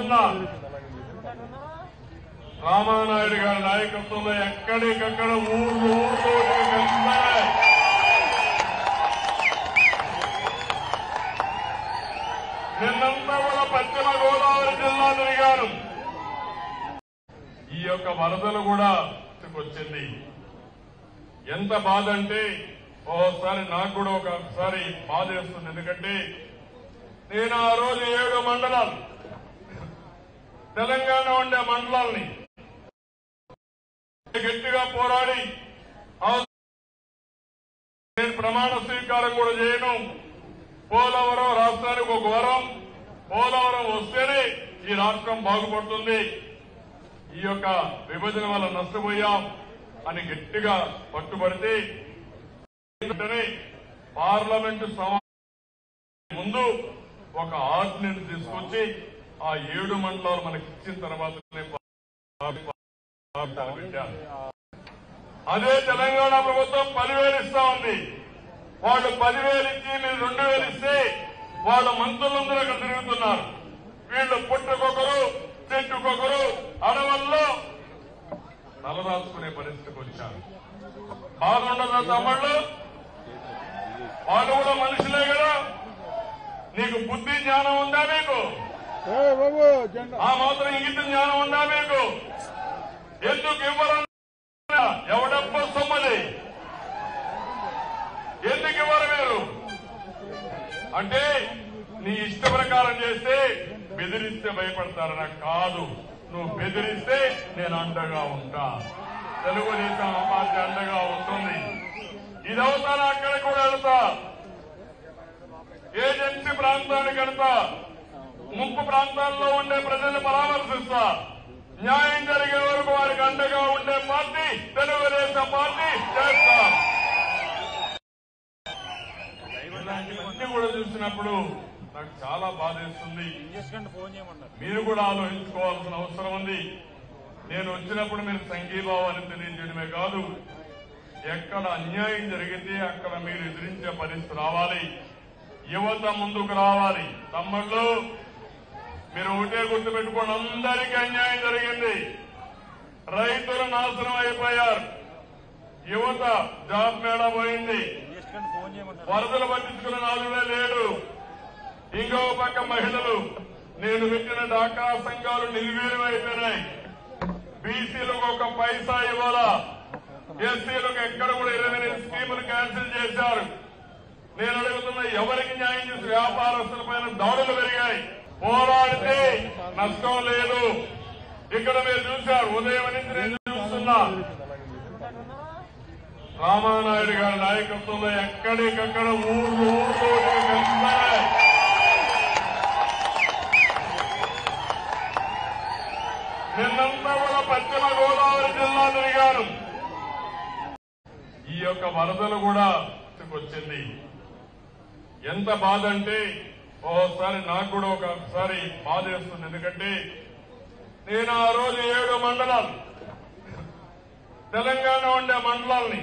చెప్తున్నా రామానాయుడు గారి నాయకత్వంలో ఎక్కడికక్కడ ఊర్లు ఊర్లు కలిసిపోయాయి నిన్నంతా కూడా పశ్చిమ గోదావరి జిల్లా తిరిగాను ఈ యొక్క వరదలు కూడా వచ్చింది ఎంత బాధ అంటే ఓసారి నాకు కూడా ఒకసారి బాధ వేస్తుంది ఎందుకంటే నేను ఆ రోజు ఏడు మండలాలు తెలంగాణ ఉండే మండలాల్ని గట్టిగా పోరాడి ఆ- నేను ప్రమాణ స్వీకారం కూడా చేయను పోలవరం రాష్ట్రానికి ఒక వరం పోలవరం వస్తేనే ఈ రాష్ట్రం బాగుపడుతుంది ఈ యొక్క విభజన వల్ల నష్టపోయాం అని గట్టిగా పట్టుబడితే వెంటనే పార్లమెంటు సమావేశం ముందు ఒక ఆర్డినెన్స్ తీసుకొచ్చి ఆ ఏడు మండలాలు మనకి ఇచ్చిన తర్వాతనే పెట్టారు అదే తెలంగాణ ప్రభుత్వం పదివేలు ఇస్తా ఉంది వాళ్ళు పదివేలు ఇచ్చి మీరు రెండు వేలు ఇస్తే వాళ్ళ మంత్రులందరూ అక్కడ తిరుగుతున్నారు వీళ్ళు పుట్టుకొకరు చెట్టుకొకరు అడవుల్లో తలదాచుకునే పరిస్థితికి వచ్చారు బాగుండదా తమ్ముళ్ళు వాళ్ళు కూడా మనుషులే కదా నీకు బుద్ధి జ్ఞానం ఉందా మీకు ఏ బాబు జెండా ఆ మాత్రం ఇంగిత జ్ఞానం ఉందా మీకు ఎందుకు ఇవ్వరు ఎవడప్ప సొమ్మది ఎందుకు ఇవ్వరు మీరు అంటే నీ ఇష్ట ప్రకారం చేస్తే బెదిరిస్తే భయపడతారనా కాదు నువ్వు బెదిరిస్తే నేను అండగా ఉంటా తెలుగుదేశం పార్టీ అండగా ఉంటుంది ఇది అవుతాను అక్కడ కూడా వెళ్తా ఏజెన్సీ ప్రాంతానికి వెళ్తా ముంపు ప్రాంతాల్లో ఉండే ప్రజల్ని పరామర్శిస్తా న్యాయం జరిగే వరకు వారికి అండగా ఉండే పార్టీ తెలుగుదేశం పార్టీ చేస్తా ఇలాంటివన్నీ కూడా చూసినప్పుడు నాకు చాలా బాధేస్తుంది ఫోన్ చేయమన్నారు మీరు కూడా ఆలోచించుకోవాల్సిన అవసరం ఉంది నేను వచ్చినప్పుడు మీరు సంఘీభావాన్ని తెలియజేయడమే కాదు ఎక్కడ అన్యాయం జరిగితే అక్కడ మీరు ఎదిరించే పరిస్థితి రావాలి యువత ముందుకు రావాలి తమ్ముళ్ళు మీరు ఒకటే గుర్తుపెట్టుకోండి అందరికీ అన్యాయం జరిగింది రైతులు నాశనం అయిపోయారు యువత జాబ్ మేళా పోయింది ఫోన్ చేయమన్నారు వరదలు పట్టించుకున్న నాలుగులే లేడు ఇంకో పక్క మహిళలు నేను పెట్టిన డాకా సంఘాలు నిర్వీర్యమైపోయినాయి బీసీలకు ఒక పైసా ఇవ్వాలా ఎస్సీలకు ఎక్కడ కూడా ఇరవై ఎనిమిది స్కీములు క్యాన్సిల్ చేశారు నేను అడుగుతున్న ఎవరికి న్యాయం చేసి వ్యాపారస్తుల పైన దాడులు పెరిగాయి పోరాడితే నష్టం లేదు ఇక్కడ మీరు చూశారు ఉదయం నుంచి నేను చూస్తున్నా రామానాయుడు గారి నాయకత్వంలో ఎక్కడికక్కడ ఊర్లు ఊర్లు కలిసిపోయాయి నిన్నంతా కూడా పశ్చిమ గోదావరి జిల్లా తిరిగాను ఈ యొక్క వరదలు కూడా వచ్చింది ఎంత బాధ అంటే ఓసారి నాకు కూడా ఒకసారి బాధ వేస్తుంది ఎందుకంటే నేను ఆ రోజు ఏడు మండలాలు తెలంగాణ ఉండే మండలాల్ని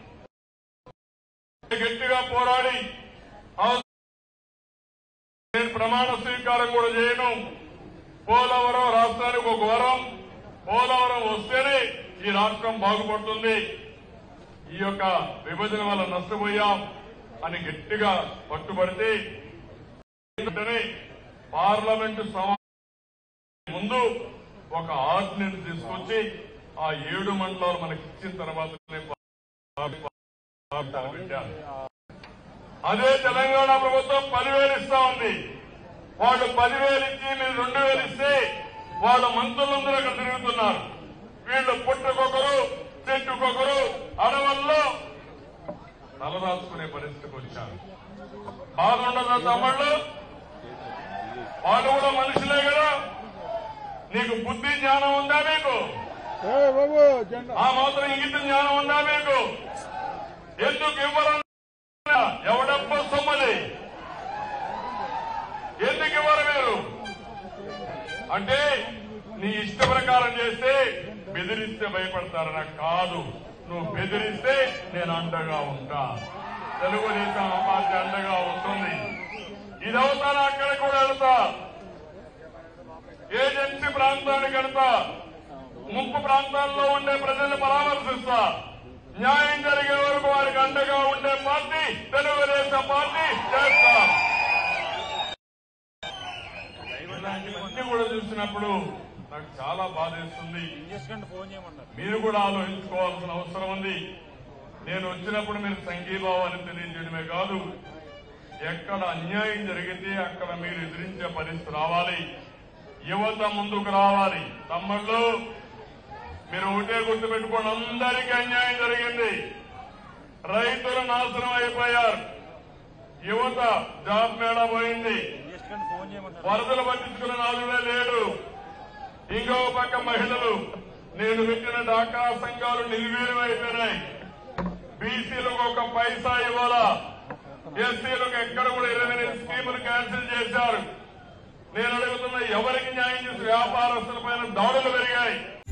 గట్టిగా పోరాడి ఆ- నేను ప్రమాణ స్వీకారం కూడా చేయను పోలవరం రాష్ట్రానికి ఒక వరం పోలవరం వస్తేనే ఈ రాష్ట్రం బాగుపడుతుంది ఈ యొక్క విభజన వల్ల నష్టపోయాం అని గట్టిగా పట్టుబడితే వెంటనే పార్లమెంటు సమావేశం ముందు ఒక ఆర్డినెన్స్ తీసుకొచ్చి ఆ ఏడు మండలాలు మనకి ఇచ్చిన తర్వాతనే పెట్టారు అదే తెలంగాణ ప్రభుత్వం పదివేలు ఇస్తా ఉంది వాళ్ళు పదివేలు ఇచ్చి మీరు రెండు వేలు ఇస్తే వాళ్ళ మంత్రులందరూ అక్కడ తిరుగుతున్నారు వీళ్ళు పుట్టుకొకరు చెట్టుకొకరు అడవుల్లో తలదాచుకునే పరిస్థితికి వచ్చారు బాగుండదా తమ్ముళ్ళు వాళ్ళు కూడా మనుషులే కదా నీకు బుద్ధి జ్ఞానం ఉందా మీకు ఏ బాబు జెండా ఆ మాత్రం ఇంగిత జ్ఞానం ఉందా మీకు ఎందుకు ఇవ్వరు ఎవడప్ప సొమ్మది ఎందుకు ఇవ్వరు మీరు అంటే నీ ఇష్ట ప్రకారం చేస్తే బెదిరిస్తే భయపడతారనా కాదు నువ్వు బెదిరిస్తే నేను అండగా ఉంటా తెలుగుదేశం పార్టీ అండగా ఉంటుంది ఇది అవుతాను అక్కడ కూడా వెళ్తా ఏజెన్సీ ప్రాంతానికంతా ముంపు ప్రాంతాల్లో ఉండే ప్రజల్ని పరామర్శిస్తా న్యాయం జరిగే వరకు వారికి అండగా ఉండే పార్టీ తెలుగుదేశం పార్టీ చేస్తాం ఇలాంటివన్నీ కూడా చూసినప్పుడు నాకు చాలా బాధేస్తుంది చేసుకుంటే ఫోన్ చేయమన్నారు మీరు కూడా ఆలోచించుకోవాల్సిన అవసరం ఉంది నేను వచ్చినప్పుడు మీరు సంఘీభావాన్ని తెలియజేయడమే కాదు ఎక్కడ అన్యాయం జరిగితే అక్కడ మీరు ఎదిరించే పరిస్థితి రావాలి యువత ముందుకు రావాలి తమ్ముళ్ళు మీరు ఒకటే గుర్తుపెట్టుకోండి అందరికీ అన్యాయం జరిగింది రైతులు నాశనం అయిపోయారు యువత జాబ్ మేళ పోయింది చేసుకుంటే ఫోన్ చేయమన్నారు వరదలు పట్టించుకున్న నాలుగులే లేడు ఇంకో పక్క మహిళలు నేను పెట్టిన డాక్రా సంఘాలు నిర్వీర్యం అయిపోయినాయి బీసీలకు ఒక పైసా ఇవ్వాలా ఎస్సీలకు ఎక్కడ కూడా ఇరవై ఎనిమిది స్కీములు క్యాన్సిల్ చేశారు నేను అడుగుతున్న ఎవరికి న్యాయం చేసి వ్యాపారస్తుల పైన దాడులు పెరిగాయి